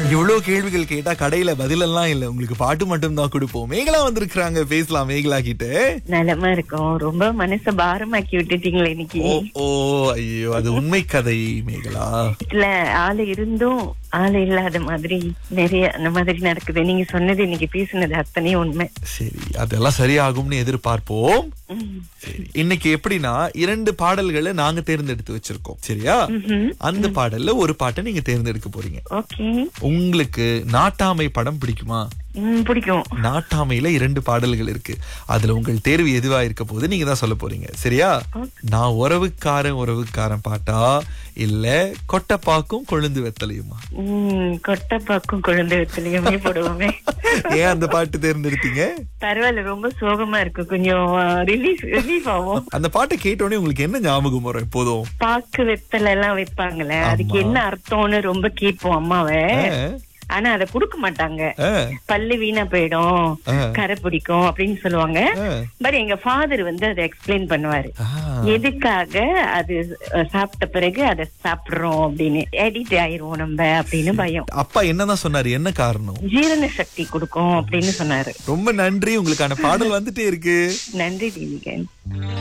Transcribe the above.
இவ்வளவு கேள்விகள் கேட்டா கடையில பதிலெல்லாம் இல்ல உங்களுக்கு பாட்டு மட்டும் தான் கொடுப்போம் மேகலா வந்திருக்கிறாங்க பேசலாம் மேகலா கிட்ட நலமா இருக்கும் ரொம்ப மனச பாரமாக்கி விட்டுட்டீங்களே இன்னைக்கு ஓ ஓ ஐயோ அது உண்மை கதை மேகலா வீட்டுல ஆளு இருந்தும் ஆளு இல்லாத மாதிரி நிறைய அந்த மாதிரி நடக்குது நீங்க சொன்னது இன்னைக்கு பேசுனது அத்தனையும் உண்மை சரி அதெல்லாம் சரியாகும்னு எதிர்பார்ப்போம் ம். சரி இன்னைக்கு எப்படின்னா இரண்டு பாடல்களை நாங்க தேர்ந்தெடுத்து வச்சிருக்கோம் சரியா ம்ஹும். அந்த பாடல்ல ஒரு பாட்டை நீங்க தேர்ந்தெடுக்க போறீங்க ஓகே உங்களுக்கு நாட்டாமை படம் பிடிக்குமா ம், பிடிக்கும் நாட்டாமையில இரண்டு பாடல்கள் இருக்கு அதுல உங்கள் தேர்வு எதுவா இருக்க போது நீங்க தான் சொல்ல போறீங்க சரியா நான் உறவுக்காரன் உறவுக்காரன் பாட்டா இல்ல கொட்டைப்பாக்கும் கொழுந்து வெத்தலையுமா உம் கொட்டைப்பாக்கும் குழந்தை வெத்தலையுமே போடுவோமே ஏன் அந்த பாட்டு தேர்ந்தெடுத்தீங்க பரவாயில்ல ரொம்ப சோகமா இருக்கு கொஞ்சம் ரிலீஃப் ரிலீஃப் ஆகும் அந்த பாட்டை கேட்டோடனே உங்களுக்கு என்ன ஞாபகம் வரும் எப்போதும் பாக்கு வெத்தலை எல்லாம் வைப்பாங்கல்ல அதுக்கு ஆமா. என்ன அர்த்தம்னு ரொம்ப கேட்போம் அம்மாவை ஆ, ஆனா அதை கொடுக்க மாட்டாங்க ஆ, பல்லு வீணா போயிடும் ஆ. கரை பிடிக்கும் அப்படின்னு சொல்லுவாங்க ஆ. பட் எங்க ஃபாதர் வந்து அதை எக்ஸ்பிளைன் பண்ணுவாரு ஆ. எதுக்காக அது அஹ், சாப்பிட்ட பிறகு அதை சாப்பிடுறோம் அப்படின்னு எடிட் ஆயிருவோம் நம்ம அப்படின்னு பயம் அப்பா என்னதான் சொன்னாரு என்ன காரணம் ஜீரண சக்தி கொடுக்கும் அப்படின்னு சொன்னாரு ரொம்ப நன்றி உங்களுக்கான பாடல் வந்துட்டே இருக்கு நன்றி தீபிகன்